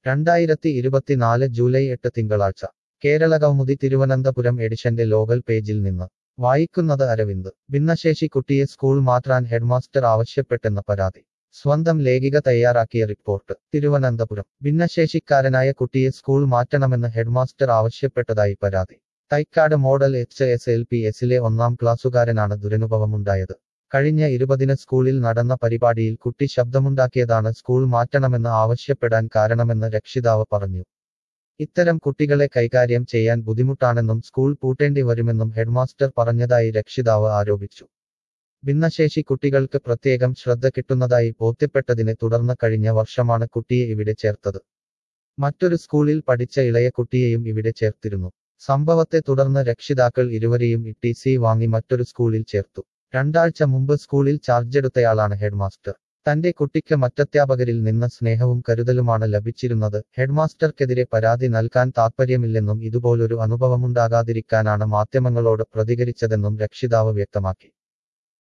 രണ്ടായിരത്തി ഇരുപത്തിനാല് ജൂലൈ എട്ട് തിങ്കളാഴ്ച കേരള കൗമുദി തിരുവനന്തപുരം എഡിഷന്റെ ലോകൽ പേജിൽ നിന്ന് വായിക്കുന്നത് അരവിന്ദ് ഭിന്നശേഷി കുട്ടിയെ സ്കൂൾ മാറ്റാൻ ഹെഡ്മാസ്റ്റർ ആവശ്യപ്പെട്ടെന്ന പരാതി സ്വന്തം ലേഖിക തയ്യാറാക്കിയ റിപ്പോർട്ട് തിരുവനന്തപുരം ഭിന്നശേഷിക്കാരനായ കുട്ടിയെ സ്കൂൾ മാറ്റണമെന്ന് ഹെഡ്മാസ്റ്റർ ആവശ്യപ്പെട്ടതായി പരാതി Thycaud model H S L P എസിലെ ഒന്നാം ക്ലാസ്സുകാരനാണ് ദുരനുഭവമുണ്ടായത് കഴിഞ്ഞ ഇരുപതിന് സ്കൂളിൽ നടന്ന പരിപാടിയിൽ കുട്ടി ശബ്ദമുണ്ടാക്കിയതാണ് സ്കൂൾ മാറ്റണമെന്ന് ആവശ്യപ്പെടാൻ കാരണമെന്ന് രക്ഷിതാവ് പറഞ്ഞു ഇത്തരം കുട്ടികളെ കൈകാര്യം ചെയ്യാൻ ബുദ്ധിമുട്ടാണെന്നും സ്കൂൾ പൂട്ടേണ്ടി വരുമെന്നും ഹെഡ്മാസ്റ്റർ പറഞ്ഞതായി രക്ഷിതാവ് ആരോപിച്ചു ഭിന്നശേഷി കുട്ടികൾക്ക് പ്രത്യേകം ശ്രദ്ധ കിട്ടുന്നതായി ബോധ്യപ്പെട്ടതിനെ തുടർന്ന് കഴിഞ്ഞ വർഷമാണ് കുട്ടിയെ ഇവിടെ ചേർത്തത് മറ്റൊരു സ്കൂളിൽ പഠിച്ച ഇളയ കുട്ടിയെയും ഇവിടെ ചേർത്തിരുന്നു സംഭവത്തെ തുടർന്ന് രക്ഷിതാക്കൾ ഇരുവരെയും ടി സി വാങ്ങി മറ്റൊരു സ്കൂളിൽ ചേർത്തു രണ്ടാഴ്ച മുമ്പ് സ്കൂളിൽ ചാർജെടുത്തയാളാണ് ഹെഡ്മാസ്റ്റർ തന്റെ കുട്ടിക്ക് മറ്റധ്യാപകരിൽ നിന്ന് സ്നേഹവും കരുതലുമാണ് ലഭിച്ചിരുന്നത് ഹെഡ്മാസ്റ്റർക്കെതിരെ പരാതി നൽകാൻ താൽപ്പര്യമില്ലെന്നും ഇതുപോലൊരു അനുഭവമുണ്ടാകാതിരിക്കാനാണ് മാധ്യമങ്ങളോട് പ്രതികരിച്ചതെന്നും രക്ഷിതാവ് വ്യക്തമാക്കി